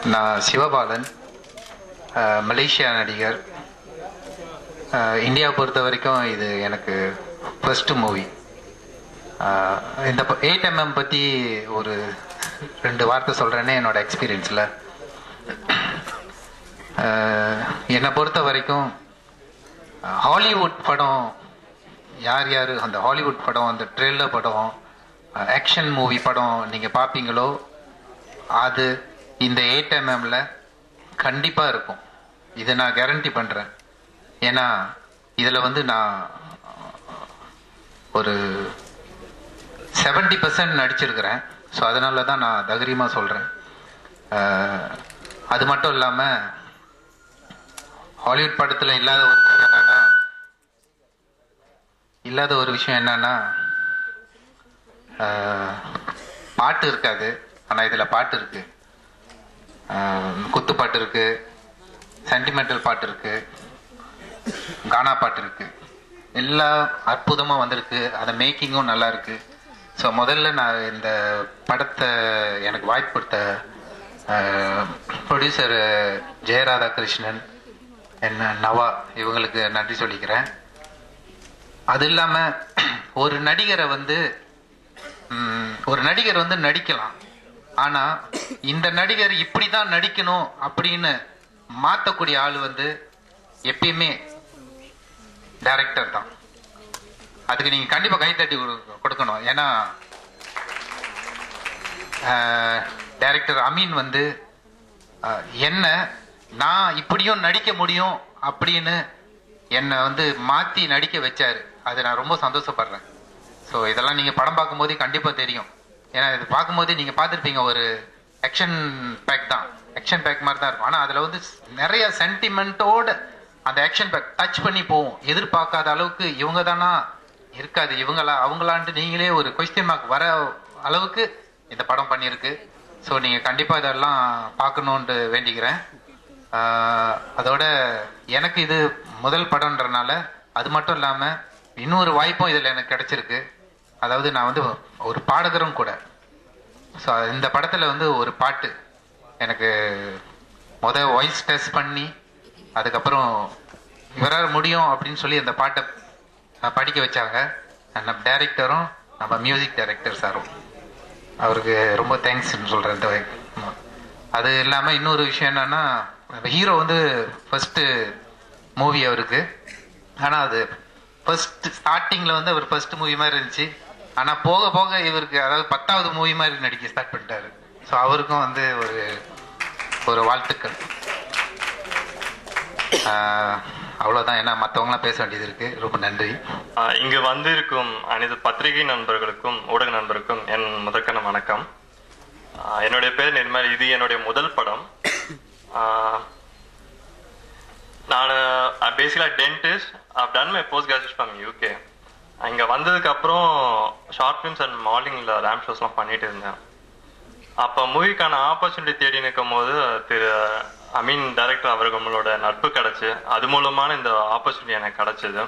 நான் சிவபாலன் அஹ், மலேசியா நடிகர் அஹ், இந்தியாவை பொறுத்த வரைக்கும் இது எனக்கு ஃபர்ஸ்ட் மூவி இந்த எயிட் எம்எம் பற்றி ஒரு ரெண்டு வார்த்தை சொல்கிறேன்னே என்னோட எக்ஸ்பீரியன்ஸில் என்னை பொறுத்த வரைக்கும் ஹாலிவுட் படம் யார் யார் அந்த ஹாலிவுட் படம் அந்த ட்ரெயிலர் படம் ஆக்ஷன் மூவி படம் நீங்கள் பார்ப்பீங்களோ அது இந்த எயிட் எம்எம்ல கண்டிப்பாக இருக்கும் இதை நான் கேரண்டி பண்ணுறேன் ஏன்னா இதில் வந்து நான் ஒரு செவன்டி பர்சன்ட் நடிச்சிருக்கிறேன் ஸோ அதனால தான் நான் தைரியமாக சொல்கிறேன் அது மட்டும் இல்லாமல் ஹாலிவுட் படத்தில் இல்லாத ஒரு விஷயம் என்னன்னா இல்லாத ஒரு விஷயம் என்னன்னா ஆஹ், பாட்டு இருக்காது ஆனால் இதில் பாட்டு இருக்கு ஆஹ், குத்து பாட்டு இருக்கு சென்டிமெண்டல் பாட்டு இருக்கு கானா பாட்டு இருக்கு எல்லா அற்புதமாக வந்திருக்கு அந்த மேக்கிங்கும் நல்லா இருக்கு ஸோ முதல்ல நான் இந்த படத்தை எனக்கு வாய்ப்பு கொடுத்த ப்ரொடியூசர் ஜெயராதா கிருஷ்ணன் என்ன நவா இவங்களுக்கு நன்றி சொல்லிக்கிறேன் அது இல்லாம ஒரு நடிகரை வந்து ம், ஒரு நடிகர் வந்து நடிக்கலாம் ஆனா இந்த நடிகர் இப்படிதான் நடிக்கணும் அப்படின்னு மாத்தக்கூடிய ஆள் வந்து எப்பயுமே டைரக்டர் தான் அதுக்கு நீங்க கண்டிப்பா கைத்தட்டி கொடு- கொடுக்கணும் ஏன்னா டைரக்டர் அமீன் வந்து அஹ், என்ன நான் இப்படியும் நடிக்க முடியும் அப்படின்னு என்னை வந்து மாத்தி நடிக்க வச்சாரு அது நான் ரொம்ப சந்தோஷப்படுறேன் ஸோ இதெல்லாம் நீங்க படம் பார்க்கும்போதே கண்டிப்பா தெரியும் ஏன்னா இது பார்க்கும்போதே நீங்க பார்த்துருப்பீங்க ஒரு ஆக்ஷன் பேக் தான் ஆக்ஷன் பேக் மாதிரி தான் இருக்கும் ஆனா அதுல வந்து நிறைய சென்டிமெண்ட்டோட அந்த ஆக்ஷன் பேக் டச் பண்ணி போகும் எதிர்பார்க்காத அளவுக்கு இவங்க தானா இருக்காது இவங்களா அவங்களான்ட்டு நீங்களே ஒரு கொஸ்டின் மார்க் வர அளவுக்கு இந்த படம் பண்ணியிருக்கு ஸோ நீங்க கண்டிப்பா இதெல்லாம் பார்க்கணுன்ட்டு வேண்டிக்கிறேன் ஆஹ் அதோட எனக்கு இது முதல் படம்ன்றனால அது மட்டும் இல்லாம இன்னொரு வாய்ப்பும் இதுல எனக்கு கிடைச்சிருக்கு அதாவது நான் வந்து ஒரு பாடகரும் கூட ஸோ இந்த படத்துல வந்து ஒரு பாட்டு எனக்கு முத வாய்ஸ் டெஸ்ட் பண்ணி அதுக்கப்புறம் இவரால் முடியும் அப்படின்னு சொல்லி அந்த பாட்டை அஹ், படிக்க வச்சாங்க நம்ம டைரக்டரும் நம்ம மியூசிக் டைரக்டர் சாரும் அவருக்கு ரொம்ப தேங்க்ஸ்னு சொல்றேன் இந்த வகை- ஆமா. அது இல்லாம இன்னொரு விஷயம் என்னன்னா ஹீரோ வந்து ஃபர்ஸ்ட் மூவி அவருக்கு ஆனா அது ஃபர்ஸ்ட் ஸ்டார்டிங்ல வந்து அவர் ஃபர்ஸ்ட் மூவி மாதிரி இருந்துச்சு ஆனா போக போக இவருக்கு அதாவது பத்தாவது மூவி மாதிரி நடிக்க ஸ்டார்ட் பண்ணிட்டாரு ஸோ அவருக்கும் வந்து ஒரு ஒரு வாழ்த்துக்கள் ஆஹ், அவ்வளவுதான் ஏன்னா மற்றவங்களாம் பேச வேண்டியது இருக்கு ரொம்ப நன்றி ஆஹ் இங்கு வந்திருக்கும் அனைத்து பத்திரிகை நண்பர்களுக்கும் ஊடக நண்பருக்கும் என் முதற்கன வணக்கம் ஆஹ் என்னுடைய பேர் நிர்மல் இது என்னுடைய முதல் படம் ஆஹ் நான் basically dentist I've done my post graduate from UK இங்கே வந்ததுக்கு அப்புறம் ஷார்ட் ஃபிலிம்ஸ் அண்ட் மாடலிங்கில் ரேம் ஷோஸ்லாம் பண்ணிட்டு இருந்தேன் அப்போ மூவிக்கான ஆப்பர்ச்சுனிட்டி தேடி நிற்கும் போது திரு அமீன் டைரக்டர் அவர்களோட நட்பு கிடைச்சு அது மூலமான இந்த ஆப்பர்ச்சுனிட்டி எனக்கு கிடைச்சது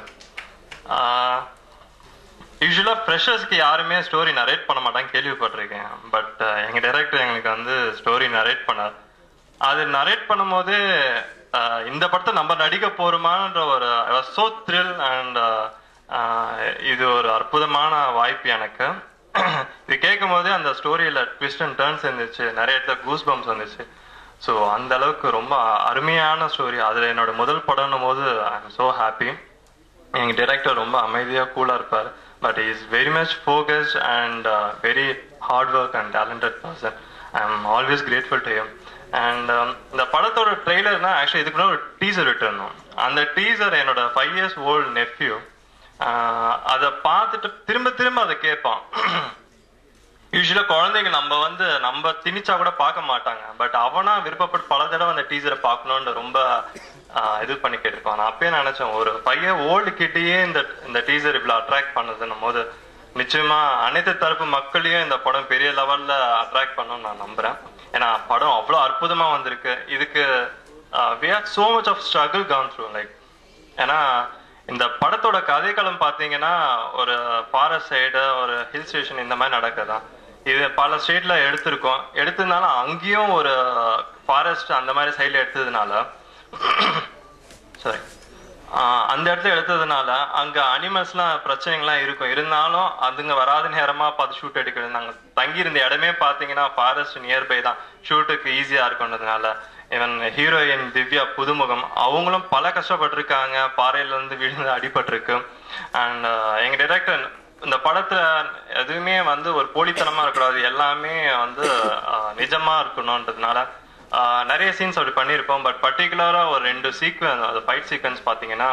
யூஸ்வலாக ஃப்ரெஷர்ஸ்க்கு யாருமே ஸ்டோரி நரேட் பண்ண மாட்டாங்க கேள்விப்பட்டிருக்கேன் பட் எங்கள் டைரக்டர் எங்களுக்கு வந்து ஸ்டோரி நரேட் பண்ணார் அது நரேட் பண்ணும்போது ஆஹ், இந்த படத்தை நம்ம நடிக்க போறோமான்ற ஒரு I was so thrill and இது ஒரு அற்புதமான வாய்ப்பு எனக்கு இது கேட்கும் போதே அந்த ஸ்டோரியில ட்விஸ்ட் அண்ட் டேர்ன்ஸ் இருந்துச்சு நிறைய இடத்துல கூஸ் பம்ப்ஸ் வந்துச்சு ஸோ அந்த அளவுக்கு ரொம்ப அருமையான ஸ்டோரி அதுல என்னோட முதல் படம்னும் போது ஐ எம் ஸோ ஹாப்பி எங்க டைரக்டர் ரொம்ப அமைதியா கூலா இருப்பார் but is very much focused and very hard work and talented person I am always grateful to him and இந்த படத்தோட ட்ரெய்லர்னா ஆக்சுவலி இதுக்கு முன்னாடி ஒரு டீசர் விட்டுருந்தோம் அந்த டீசர் என்னோட ஃபைவ் இயர்ஸ் ஓல்டு நெஃப்யூ அதை பார்த்துட்டு திரும்ப திரும்ப அதை கேட்பான் யூஸ்வலா குழந்தைங்க நம்ம வந்து நம்ம திணிச்சா கூட பார்க்க மாட்டாங்க பட் அவனா விருப்பப்பட்டு பல தடவை அந்த டீசரை பார்க்கணும்னு ரொம்ப ஆஹ், இது பண்ணி கேட்டிருப்பான் நான் அப்பயே நினைச்சேன் ஒரு பையன் ஓல்டு கிட்டேயே இந்த இந்த டீசர் இவ்வளவு அட்ராக்ட் பண்ணுதுன்னும் போது நிச்சயமா அனைத்து தரப்பு மக்களையும் இந்த படம் பெரிய லெவல்ல அட்ராக்ட் பண்ணும்னு நான் நம்புறேன் ஏன்னா படம் அவ்வளவு அற்புதமா வந்திருக்கு இதுக்கு we have so much of struggle gone through like ஏன்னா இந்த படத்தோட கதைக்களம் பாத்தீங்கன்னா ஒரு ஃபாரஸ்ட் சைடு ஒரு ஹில் ஸ்டேஷன் இந்த மாதிரி நடக்குதான் இது பல ஸ்டேட்ல எடுத்திருக்கோம் எடுத்திருந்தாலும் அங்கேயும் ஒரு ஃபாரஸ்ட் ஃபாரஸ்ட் அந்த மாதிரி சைடில் எடுத்ததுனால சாரி அந்த இடத்துல எடுத்ததுனால அங்க அனிமல்ஸ்லாம் பிரச்சனைகள்லாம் இருக்கும் இருந்தாலும் அதுங்க வராத நேரமா பார்த்து ஷூட் எடுக்கிறது நாங்க தங்கி இருந்த இடமே பாத்தீங்கன்னா ஃபாரஸ்ட் நியர்பை தான் ஷூட்டுக்கு ஈஸியா இருக்குன்றதுனால இவன் ஹீரோயின் திவ்யா புதுமுகம் அவங்களும் பல கஷ்டப்பட்டிருக்காங்க பாறையில இருந்து விழுந்து அடிபட்டிருக்கு அண்ட் எங்க டைரக்டர் இந்த படத்துல எதுவுமே வந்து ஒரு போலித்தனமா இருக்கக்கூடாது எல்லாமே வந்து ஆஹ், நிஜமா இருக்கணும்ன்றதுனால ஆஹ், நிறைய சீன்ஸ் அப்படி பண்ணியிருப்போம் பட் பர்டிகுலரா ஒரு ரெண்டு சீக்வன்ஸ் அது ஃபைட் சீக்வன்ஸ் பாத்தீங்கன்னா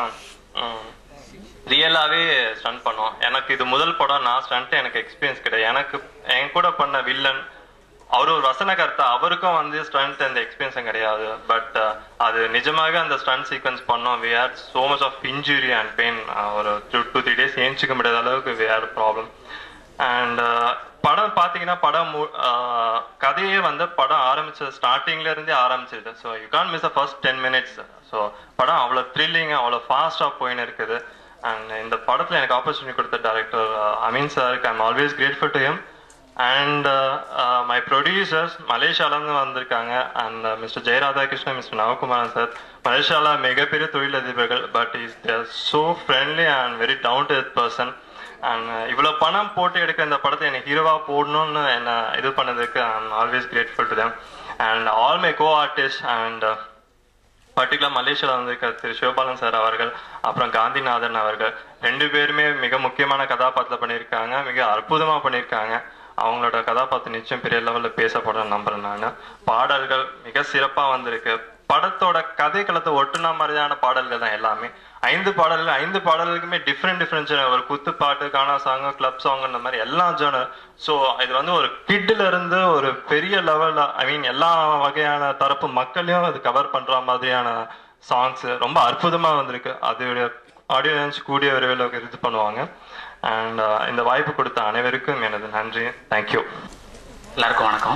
ரியலாவே ஸ்டண்ட் பண்ணோம் எனக்கு இது முதல் படம் நான் ஸ்டண்ட் எனக்கு எக்ஸ்பீரியன்ஸ் கிடையாது எனக்கு என் கூட பண்ண வில்லன் அவர் ஒரு வசனகர்த்தா அவருக்கும் வந்து ஸ்டண்ட் அந்த எக்ஸ்பீரியன்ஸும் கிடையாது பட் அது நிஜமாக அந்த ஸ்டண்ட் சீக்வன்ஸ் பண்ணோம் we had so much of injury and pain ஒரு டூ டூ த்ரீ டேஸ் ஏஞ்சிக்க முடியாத அளவுக்கு வி ஹேட் ப்ராப்ளம் அண்ட் படம் பாத்தீங்கன்னா படம் மு- ஆஹ் கதையே வந்து படம் ஆரம்பிச்சது ஸ்டார்டிங்ல இருந்தே ஆரம்பிச்சிது so you can't miss a first ten minutes so படம் அவ்வளோ த்ரில்லிங் அவ்வளோ ஃபாஸ்டாக போயின்னு இருக்குது அண்ட் இந்த படத்தில் எனக்கு ஆப்பர்ச்சுனிட்டி கொடுத்த டேரக்டர் அமீன் சாருக்கு I'm always grateful to him and my producers மலேசியாலேருந்து வந்திருக்காங்க and mister Jayaradhakrishnan mister Navakumaran sir மலேசியால மிகப்பெரிய தொழிலதிபர்கள் but is there so friendly and very down to person and இவ்வளோ பணம் போட்டு எடுக்க இந்த படத்தை எனக்கு ஹீரோவா போடணும்னு என்ன இது பண்ணதுக்கு I'm always grateful to them and all my co artist and particular மலேசியாவில் வந்திருக்க திரு சிவபாலன் சார் அவர்கள் அப்புறம் காந்திநாதன் அவர்கள் ரெண்டு பேருமே மிக முக்கியமான கதாபாத்திரம் பண்ணியிருக்காங்க மிக அற்புதமா பண்ணியிருக்காங்க அவங்களோட கதாபாத்திரம் நிச்சயம் பெரிய லெவலில் பேசப்படும் நம்புறேன் நான் பாடல்கள் மிக சிறப்பா வந்திருக்கு படத்தோட கதைக்களத்தை ஒட்டுன மாதிரியான பாடல்கள் தான் எல்லாமே ஐந்து பாடல்கள் ஐந்து பாடல்களுக்குமே டிஃப்ரெண்ட் டிஃப்ரெண்ட் ஒரு குத்து பாட்டு கானா சாங் கிளப் சாங் அந்த மாதிரி எல்லா ஜோனர் ஸோ இது வந்து ஒரு கிட்ல இருந்து ஒரு பெரிய லெவல்ல ஐ மீன் எல்லா வகையான தரப்பு மக்களையும் அது கவர் பண்ற மாதிரியான சாங்ஸ் ரொம்ப அற்புதமா வந்திருக்கு அதோட ஆடியன்ஸ் கூடிய விரைவில் இது பண்ணுவாங்க அண்ட் இந்த வாய்ப்பு கொடுத்த அனைவருக்கும் எனது நன்றி தேங்க்யூ எல்லாருக்கும் வணக்கம்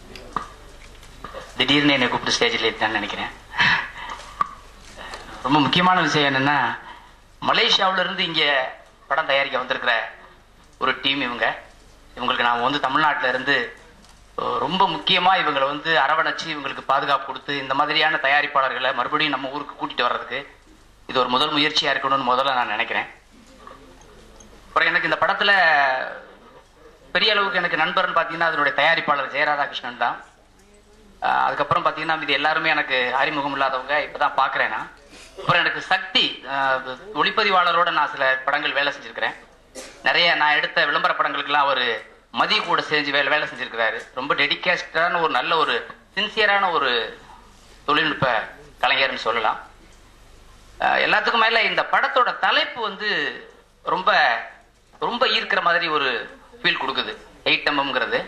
திடீர்னு என்னை கூப்பிட்டு ஸ்டேஜில் ஏற்றிட்டான்னு நினைக்கிறேன் ரொம்ப முக்கியமான விஷயம் என்னன்னா மலேசியாவுல இருந்து இங்க படம் தயாரிக்க வந்திருக்கிற ஒரு டீம் இவங்க இவங்களுக்கு நாம வந்து தமிழ்நாட்டுல இருந்து அஹ், ரொம்ப முக்கியமா இவங்களை வந்து அரவணைச்சு இவங்களுக்கு பாதுகாப்பு கொடுத்து இந்த மாதிரியான தயாரிப்பாளர்களை மறுபடியும் நம்ம ஊருக்கு கூட்டிட்டு வர்றதுக்கு இது ஒரு முதல் முயற்சியா இருக்கணும்னு முதல்ல நான் நினைக்கிறேன் அப்புறம் எனக்கு இந்த படத்துல பெரிய அளவுக்கு எனக்கு நண்பர்னு பார்த்தீங்கன்னா அதனுடைய தயாரிப்பாளர் ஜெயராதாகிருஷ்ணன் தான் ஆஹ் அதுக்கப்புறம் பார்த்தீங்கன்னா இது எல்லாருமே எனக்கு அறிமுகம் இல்லாதவங்க இப்பதான் பார்க்குறேன் நான் அப்புறம் எனக்கு சக்தி ஆஹ் ஒளிப்பதிவாளரோட நான் சில படங்கள் வேலை செஞ்சிருக்கிறேன் நிறைய நான் எடுத்த விளம்பர படங்களுக்கெல்லாம் அவர் மதிய கூட செஞ்சு வேலை வேலை செஞ்சிருக்கிறாரு ரொம்ப டெடிகேட்டடான ஒரு நல்ல ஒரு சின்சியரான ஒரு தொழில்நுட்ப கலைஞர்னு சொல்லலாம் ஆஹ் எல்லாத்துக்கும் மேல இந்த படத்தோட தலைப்பு வந்து ரொம்ப ரொம்ப ஈர்க்கிற மாதிரி ஒரு ஃபீல் கொடுக்குது எயிட் எம்எம்ங்கிறது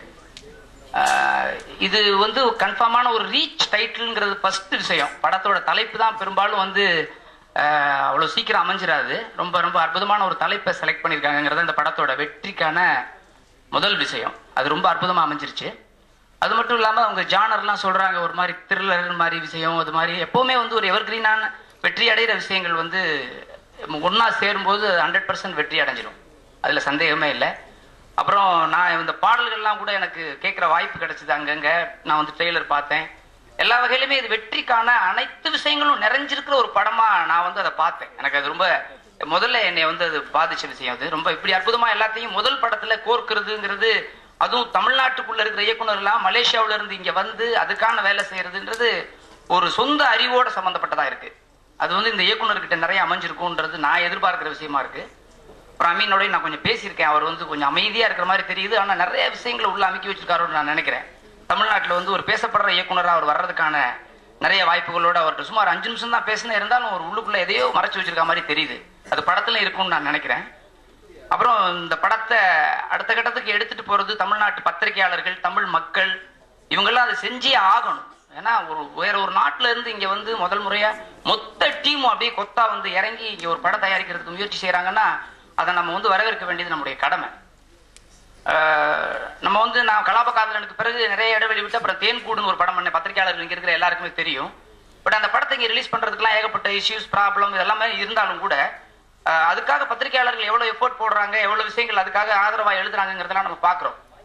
இது வந்து கன்ஃபார்மான ஒரு ரீச் டைட்டில்ங்கிறது ஃபர்ஸ்ட் விஷயம் படத்தோட தலைப்பு தான் பெரும்பாலும் வந்து ஆஹ் அவ்வளவு சீக்கிரம் அமைஞ்சிராது ரொம்ப ரொம்ப அற்புதமான ஒரு தலைப்பை செலக்ட் பண்ணியிருக்காங்கிறது இந்த படத்தோட வெற்றிக்கான முதல் விஷயம் அது ரொம்ப அற்புதமா அமைஞ்சிருச்சு அது மட்டும் இல்லாம அவங்க ஜானர்லாம் சொல்றாங்க ஒரு மாதிரி த்ரில்லர் மாதிரி விஷயம் அது மாதிரி எப்பவுமே வந்து ஒரு எவர்கிரீனான வெற்றி அடைகிற விஷயங்கள் வந்து ஒன்னா சேரும்போது ஹண்ட்ரட் பர்சன்ட் வெற்றி அடைஞ்சிரும் அதுல சந்தேகமே இல்லை அப்புறம் நான் இந்த பாடல்கள்லாம் கூட எனக்கு கேட்குற வாய்ப்பு கிடைச்சது அங்கங்க நான் வந்து ட்ரெய்லர் பார்த்தேன் எல்லா வகையிலுமே இது வெற்றிக்கான அனைத்து விஷயங்களும் நிறைஞ்சிருக்கிற ஒரு படமா நான் வந்து அதை பார்த்தேன் எனக்கு அது ரொம்ப முதல்ல என்னை வந்து அது பாதிச்ச விஷயம் அது ரொம்ப இப்படி அற்புதமா எல்லாத்தையும் முதல் படத்துல கோர்க்கிறதுங்கிறது அதுவும் தமிழ்நாட்டுக்குள்ள இருக்கிற இயக்குனர்லாம் மலேசியாவுல இருந்து இங்க வந்து அதுக்கான வேலை செய்யறதுன்றது ஒரு சொந்த அறிவோட சம்பந்தப்பட்டதா இருக்கு அது வந்து இந்த இயக்குனர்கிட்ட நிறைய அமைஞ்சிருக்கும்ன்றது நான் எதிர்பார்க்கிற விஷயமா இருக்கு அப்புறம் அமீனோடய நான் கொஞ்சம் பேசியிருக்கேன் அவர் வந்து கொஞ்சம் அமைதியா இருக்கிற மாதிரி தெரியுது ஆனா நிறைய விஷயங்களை உள்ள அமைக்கி வச்சிருக்காருன்னு நான் நினைக்கிறேன் தமிழ்நாட்டுல வந்து ஒரு பேசப்படுற இயக்குனரா அவர் வர்றதுக்கான நிறைய வாய்ப்புகளோட அவர்கிட்ட சுமார் அஞ்சு நிமிஷம் தான் பேசினே இருந்தாலும் ஒரு உள்ளுக்குள்ள எதையோ மறைச்சு வச்சிருக்க மாதிரி தெரியுது அது படத்துல இருக்கும்னு நான் நினைக்கிறேன் அப்புறம் இந்த படத்தை அடுத்த கட்டத்துக்கு எடுத்துட்டு போறது தமிழ்நாட்டு பத்திரிகையாளர்கள் தமிழ் மக்கள் இவங்கெல்லாம் அதை செஞ்சே ஆகணும் ஏன்னா ஒரு வேற ஒரு நாட்டுல இருந்து இங்க வந்து முதல் முறையா மொத்த டீமும் அப்படியே கொத்தா வந்து இறங்கி இங்க ஒரு படம் தயாரிக்கிறதுக்கு முயற்சி செய்யறாங்கன்னா அதை நம்ம வந்து வரவேற்க வேண்டியது நம்முடைய கடமை ஆஹ் நம்ம வந்து நான் கலாப காதலனுக்கு பிறகு நிறைய இடைவெளி விட்டு அப்புறம் தேன் கூடுன்னு ஒரு படம் பண்ணேன் பத்திரிகையாளர்கள் இங்க இருக்கிற எல்லாருக்குமே தெரியும் பட் அந்த படத்தை இங்க ரிலீஸ் பண்றதுக்குலாம் ஏகப்பட்ட இஷ்யூஸ் ப்ராப்ளம் இதெல்லாமே இருந்தாலும் கூட ஆஹ் அதுக்காக பத்திரிகையாளர்கள் எவ்வளவு எஃபோர்ட் போடுறாங்க எவ்வளவு விஷயங்கள் அதுக்காக ஆதரவா எழுதுறாங்கிறதெல்லாம் நம்ம பாக்குறோம் இப்ப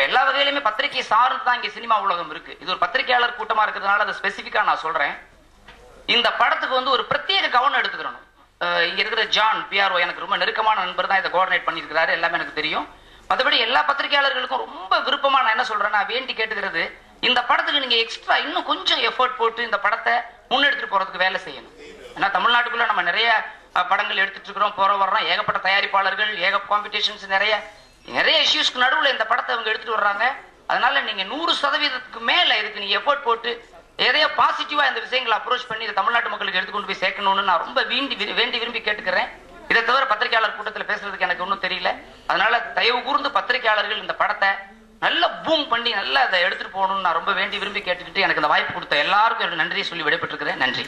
இப்ப எல்லா வகையிலுமே பத்திரிகை சார்ந்து தான் இங்க சினிமா உலகம் இருக்கு இது ஒரு பத்திரிகையாளர் கூட்டமா இருக்கிறதுனால அதை ஸ்பெசிபிக்கா நான் சொல்றேன் இந்த படத்துக்கு வந்து ஒரு பிரத்யேக கவனம் எடுத்துக்கிறணும் அஹ் இங்க இருக்கிற ஜான் பிஆர்ஓ எனக்கு ரொம்ப நெருக்கமான நண்பர் தான் இதை கோஆர்டினேட் பண்ணியிருக்கிறாரு எல்லாமே எனக்கு தெரியும் மற்றபடி எல்லா பத்திரிகையாளர்களுக்கும் ரொம்ப விருப்பமா நான் என்ன சொல்றேன் நான் வேண்டி கேட்டுக்கிறது இந்த படத்துக்கு நீங்க எக்ஸ்ட்ரா இன்னும் கொஞ்சம் எஃபர்ட் போட்டு இந்த படத்தை முன்னெடுத்துட்டு போறதுக்கு வேலை செய்யணும் ஏன்னா தமிழ்நாட்டுக்குள்ள நம்ம நிறைய அஹ், படங்கள் எடுத்துட்டு இருக்கிறோம் போற வர்றோம் ஏகப்பட்ட தயாரிப்பாளர்கள் ஏக காம்படிஷன்ஸ் நிறைய நிறைய இஷ்யூஸ்க்கு நடுவுல இந்த படத்தை அவங்க எடுத்துட்டு வர்றாங்க அதனால நீங்க நூறு சதவீதத்துக்கு மேல இதுக்கு நீங்க எஃபோர்ட் போட்டு எதையோ பாசிட்டிவா இந்த விஷயங்களை அப்ரோச் பண்ணி இதை தமிழ்நாட்டு மக்களுக்கு எடுத்துக்கொண்டு போய் சேர்க்கணும்னு நான் ரொம்ப வேண்டி விரு- வேண்டி விரும்பி கேட்டுக்கிறேன் இதை தவிர பத்திரிகையாளர் கூட்டத்தில் பேசுறதுக்கு எனக்கு ஒன்றும் தெரியல அதனால தயவு கூர்ந்து பத்திரிகையாளர்கள் இந்த படத்தை நல்ல பூம் பண்ணி நல்லா அதை எடுத்துட்டு போகணும்னு நான் ரொம்ப வேண்டி விரும்பி கேட்டுக்கிட்டு எனக்கு இந்த வாய்ப்பு கொடுத்த எல்லாருக்கும் என்னோட நன்றியை சொல்லி விடைபெற்றிருக்கிறேன் நன்றி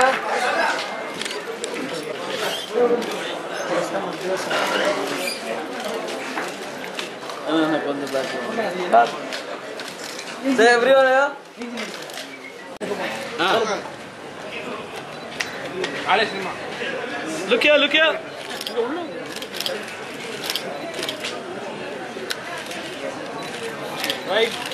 Say everyone here. Look here, look here. Right.